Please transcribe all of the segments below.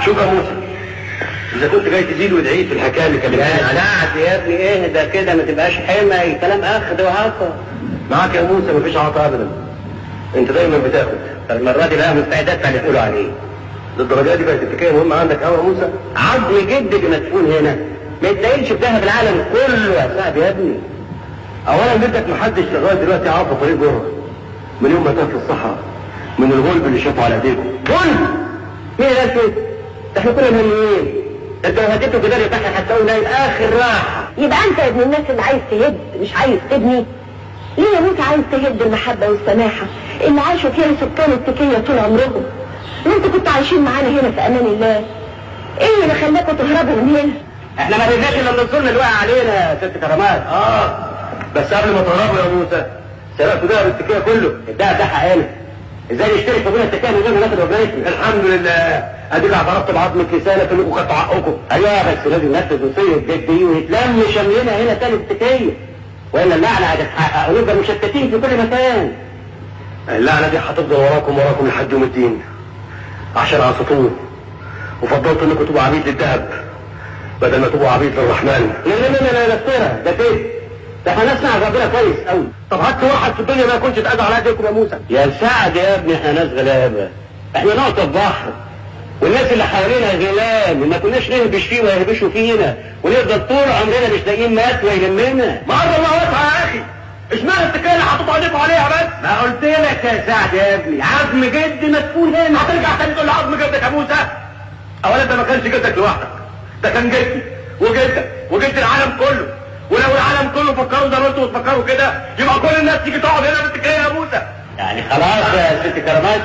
شوف يا موسى اذا كنت جاي تزيد وتعيد في الحكايه اللي كلمتني يا عليها سعد يا ابني اهدى كده ما تبقاش حمى كلام اخد وعطا معاك يا موسى مفيش عطاء ابدا انت دايما بتاخد المرة دي بقى مستعد ادفع اللي تقولوا عليه للدرجه دي بقت الحكايه مهمه عندك قوي يا موسى عظم جدك مدفون هنا ما يتنقلش بذهب العالم كله يا سعد يا ابني اولا بدك محدش لغايه دلوقتي عارف طريق جره من يوم ما تاه في الصحراء من الغلب اللي شافه على ايديكم قول مين قال كده؟ ده احنا كنا مهمين انت لو هديته كده يفتح هتلاقوا نايم اخر راحه يبقى انت يا ابن الناس اللي عايز تهد مش عايز تبني ليه يا موسى عايز تهد المحبة والسماحة اللي عاشوا فيها سكان التكية طول عمرهم ما انتوا كنتوا عايشين معانا هنا في امان الله ايه اللي خلاكوا تهربوا من هنا احنا ما هدناش الا من الظلم اللي وقع علينا يا ست كرامات اه بس قبل ما تهربوا يا موسى سرقتوا دهب التكيه كله الدهب ده حقنا ازاي نشتري في ابونا التكيه من غير ما ناخد وجبتنا الحمد لله اديك اعترفت بعظمة لسانك انكم خدتوا حقكم ايوه بس لازم ننفذ وصيه جدي ويتلم شملنا هنا تاني التكيه والا اللعنه هتتحقق ونبقى مشتتين في كل مكان اللعنه دي هتفضل وراكم وراكم لحد يوم الدين عشان عصيتوه وفضلت انكم تبقوا عبيد للذهب بدل ما تبقوا عبيد للرحمن لا لا لا لا لا افترى ده كده ده احنا نسمع ربنا كويس قوي طب هات واحد في الدنيا ما يكونش اتأذى على ايديكم يا موسى يا سعد يا ابني احنا ناس غلابه احنا نقطه بحر والناس اللي حوالينا غلاب ما كناش نهبش فيه ويهبشوا فينا ونفضل طول عمرنا مش لاقيين مات ويلمنا ما الله واسعه يا اخي اشمعنى التكيه اللي حطيتوا ايديكم عليها بس ما قلت لك يا سعد يا ابني عزم جد مدفون هنا هترجع تاني تقول لي عظم جدك يا موسى اولا ده ما كانش جدك لوحدك ده كان جدي وجدك وجد العالم كله ولو العالم كله فكروا زي ما انتوا بتفكروا كده يبقى كل الناس تيجي تقعد هنا في التكيه يا موسى يعني خلاص يا ست كرامات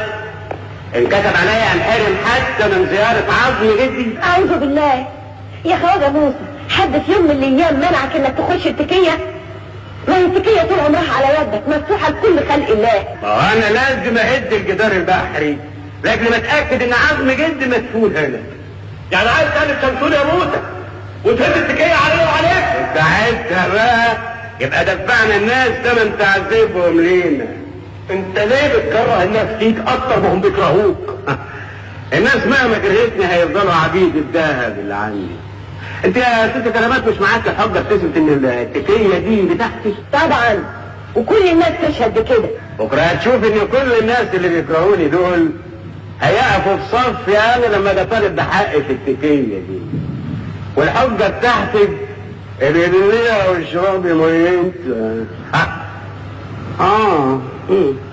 انكتب عليا انحرم حتى من زيارة عظم جدي اعوذ بالله يا خواجه موسى حد في يوم من الايام منعك انك تخش التكية ما هي التكية طول عمرها على يدك مفتوحة لكل خلق الله ما هو انا لازم اهد الجدار البحري لاجل ما اتاكد ان عظم جدي مدفون هنا يعني عايز تعمل شمسون يا موسى وتهد التكيه عليا وعليك ساعتها بقى يبقى دفعنا الناس ثمن تعذيبهم لينا انت ليه بتكره الناس فيك اكتر ما هم بيكرهوك الناس مهما كرهتني هيفضلوا عبيد الذهب اللي عندي انت يا ست كلمات مش معاك حجه تثبت ان التكيه دي بتاعتي طبعا وكل الناس تشهد بكده بكره هتشوف ان كل الناس اللي بيكرهوني دول هيقفوا في صفي انا لما بطالب بحقي في التكيه دي والحجه بتاعتي الهديه والشراب ميت اه, آه.